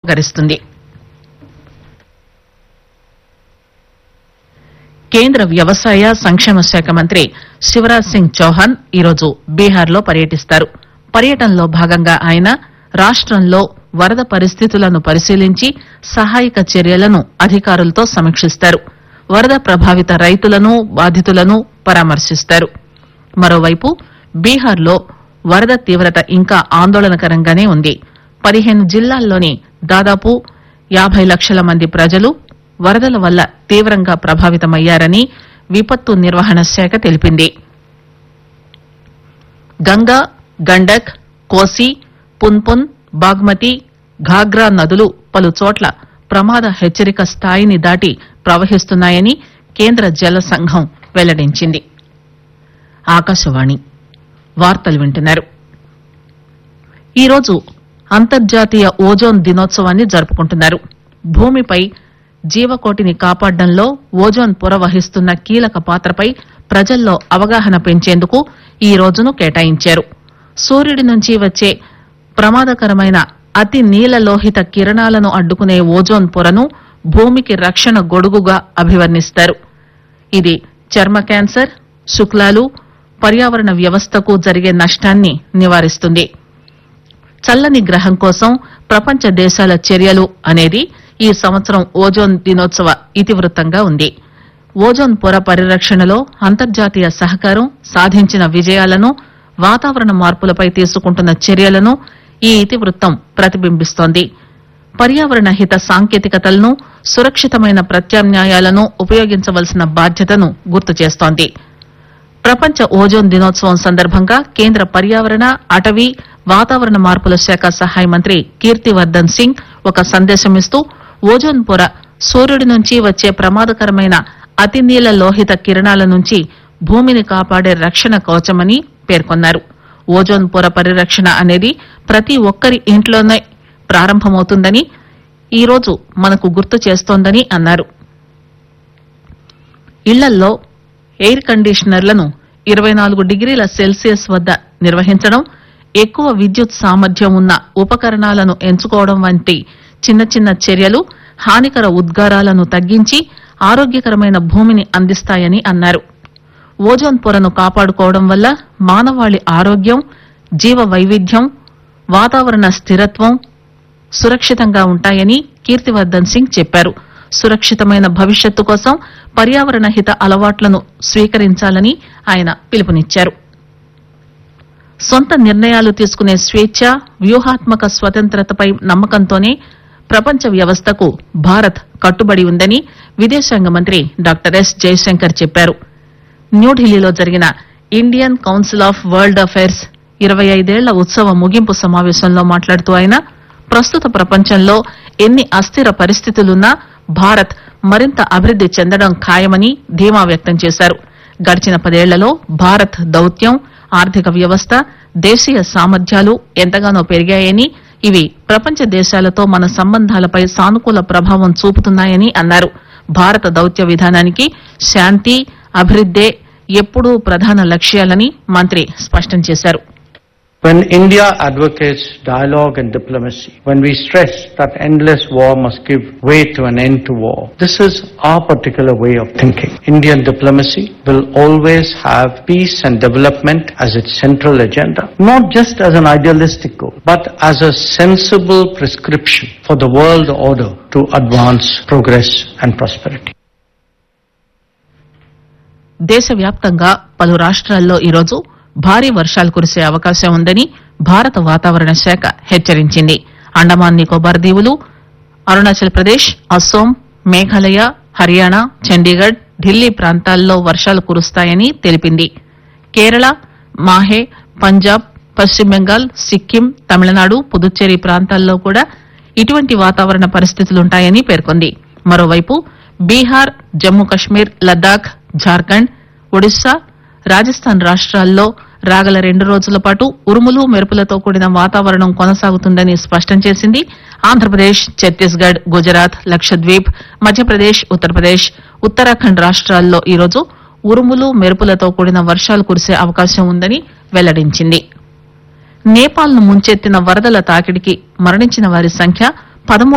గరిస్తుంది కేంద్ర వ్యవసాయ సంక్షేమ శాఖ మంత్రి శివరాజ్ సింగ్ చౌహాన్ ఈరోజు బీహార్లో పర్యటిస్తారు పర్యటనలో భాగంగా ఆయన రాష్టంలో వరద పరిస్థితులను పరిశీలించి సహాయక చర్యలను అధికారులతో సమీక్షిస్తారు వరద ప్రభావిత రైతులను బాధితులను పరామర్శిస్తారు మరోవైపు బీహార్లో వరద తీవ్రత ఇంకా ఆందోళనకరంగానే ఉంది పదిహేను జిల్లాల్లోని దాదాపు యాభై లక్షల మంది ప్రజలు వరదల వల్ల తీవ్రంగా ప్రభావితమయ్యారని విపత్తు నిర్వహణ శాఖ తెలిపింది గంగా గండక్ కోసి పున్పున్ బాగ్మతి ఘాగ్రా నదులు పలు చోట్ల ప్రమాద హెచ్చరిక స్థాయిని దాటి ప్రవహిస్తున్నాయని కేంద్ర జల సంఘం వెల్లడించింది ఆకాశవాణి వార్తలు వింటున్నారు ఈరోజు అంతర్జాతీయ ఓజోన్ దినోత్సవాన్ని జరుపుకుంటున్నారు భూమిపై జీవకోటిని కాపాడడంలో ఓజోన్ పొర వహిస్తున్న కీలక పాత్రపై ప్రజల్లో అవగాహన పెంచేందుకు ఈ రోజును కేటాయించారు సూర్యుడి నుంచి వచ్చే ప్రమాదకరమైన అతి నీలలోహిత కిరణాలను అడ్డుకునే ఓజోన్ పొరను భూమికి రక్షణ గొడుగుగా అభివర్ణిస్తారు ఇది చర్మ క్యాన్సర్ శుక్లాలు పర్యావరణ వ్యవస్థకు జరిగే నష్టాన్ని నివారిస్తుంది చల్లని గ్రహం కోసం ప్రపంచ దేశాల చర్యలు అనేది ఈ సంవత్సరం ఓజోన్ దినోత్సవ ఇతివృత్తంగా ఉంది ఓజోన్ పొర పరిరక్షణలో అంతర్జాతీయ సహకారం సాధించిన విజయాలను వాతావరణ మార్పులపై తీసుకుంటున్న చర్యలను ఈ ఇతివృత్తం ప్రతిబింబిస్తోంది పర్యావరణ హిత సాంకేతికతలను సురక్షితమైన ప్రత్యామ్నాయాలను ఉపయోగించవలసిన బాధ్యతను గుర్తు చేస్తోంది ప్రపంచ ఓజోన్ దినోత్సవం సందర్భంగా కేంద్ర పర్యావరణ అటవీ వాతావరణ మార్పుల శాఖ సహాయ మంత్రి కీర్తివర్దన్ సింగ్ ఒక సందేశమిస్తూ ఓజోన్ పొర సూర్యుడి నుంచి వచ్చే ప్రమాదకరమైన అతి నీల లోహిత కిరణాల నుంచి భూమిని కాపాడే రక్షణ కవచమని పేర్కొన్నారు ఓజోన్ పొర పరిరక్షణ అనేది ప్రతి ఒక్కరి ఇంట్లోనే ప్రారంభమవుతుందని ఈ రోజు మనకు గుర్తు చేస్తోందని అన్నారు ఇళ్లల్లో ఎయిర్ కండిషనర్లను ఇరవై నాలుగు డిగ్రీల సెల్సియస్ వద్ద నిర్వహించడం ఎక్కువ విద్యుత్ సామర్థ్యం ఉన్న ఉపకరణాలను ఎంచుకోవడం వంటి చిన్న చిన్న చర్యలు హానికర ఉద్గారాలను తగ్గించి ఆరోగ్యకరమైన భూమిని అందిస్తాయని అన్నారు ఓజోన్ పొరను కాపాడుకోవడం వల్ల మానవాళి ఆరోగ్యం జీవ వైవిధ్యం వాతావరణ స్థిరత్వం సురక్షితంగా ఉంటాయని కీర్తివర్దన్ సింగ్ చెప్పారు సురక్షితమైన భవిష్యత్తు కోసం పర్యావరణ హిత అలవాట్లను స్వీకరించాలని ఆయన పిలుపునిచ్చారు సొంత నిర్ణయాలు తీసుకునే స్వేచ్ఛ వ్యూహాత్మక స్వతంత్రతపై నమ్మకంతోనే ప్రపంచ వ్యవస్థకు భారత్ కట్టుబడి ఉందని విదేశాంగ మంత్రి డాక్టర్ ఎస్ జయశంకర్ చెప్పారు న్యూఢిల్లీలో జరిగిన Indian council of world affairs ఇరవై ఐదేళ్ల ఉత్సవ ముగింపు సమావేశంలో మాట్లాడుతూ ఆయన ప్రస్తుత ప్రపంచంలో ఎన్ని అస్థిర పరిస్థితులున్నా భారత్ మరింత అభివృద్ది చెందడం ఖాయమని ధీమా వ్యక్తం చేశారు గడిచిన పదేళ్లలో భారత్ దౌత్యం ఆర్థిక వ్యవస్థ దేశీయ సామర్థ్యాలు ఎంతగానో పెరిగాయని ఇవి ప్రపంచ దేశాలతో మన సంబంధాలపై సానుకూల ప్రభావం చూపుతున్నాయని అన్నారు భారత దౌత్య విధానానికి శాంతి అభివృద్దే ఎప్పుడూ ప్రధాన లక్ష్యాలని మంత్రి స్పష్టం చేశారు When India advocates dialogue and diplomacy, when we stress that endless war must give way to an end to war, this is our particular way of thinking. Indian diplomacy will always have peace and development as its central agenda, not just as an idealistic goal, but as a sensible prescription for the world order to advance progress and prosperity. దేశవ్యాప్తంగా పలు రాష్ట్రాల్లో ఈరోజు భారీ వర్షాలు కురిసే అవకాశం ఉందని భారత వాతావరణ శాఖ హెచ్చరించింది అండమాన్ నికోబార్ దీవులు అరుణాచల్ ప్రదేశ్ అస్సోం మేఘాలయ హర్యానా చండీగఢ్ ఢిల్లీ ప్రాంతాల్లో వర్షాలు కురుస్తాయని తెలిపింది కేరళ మాహే పంజాబ్ పశ్చిమ బెంగాల్ సిక్కిం తమిళనాడు పుదుచ్చేరి ప్రాంతాల్లో కూడా ఇటువంటి వాతావరణ పరిస్థితులుంటాయని పేర్కొంది మరోవైపు బీహార్ జమ్మూ కశ్మీర్ లద్దాఖ్ జార్ఖండ్ ఒడిశా రాజస్థాన్ రాష్ట్రాల్లో రాగల రెండు రోజుల పాటు ఉరుములు మెరుపులతో కూడిన వాతావరణం కొనసాగుతుందని స్పష్టం చేసింది ఆంధ్రప్రదేశ్ ఛత్తీస్గఢ్ గుజరాత్ లక్షద్వీప్ మధ్యప్రదేశ్ ఉత్తరప్రదేశ్ ఉత్తరాఖండ్ రాష్ట్రాల్లో ఈరోజు ఉరుములు మెరుపులతో కూడిన వర్షాలు కురిసే అవకాశం ఉందని వెల్లడించింది నేపాల్ ను ముంచెత్తిన వరదల తాకిడికి మరణించిన వారి సంఖ్య పదమూడు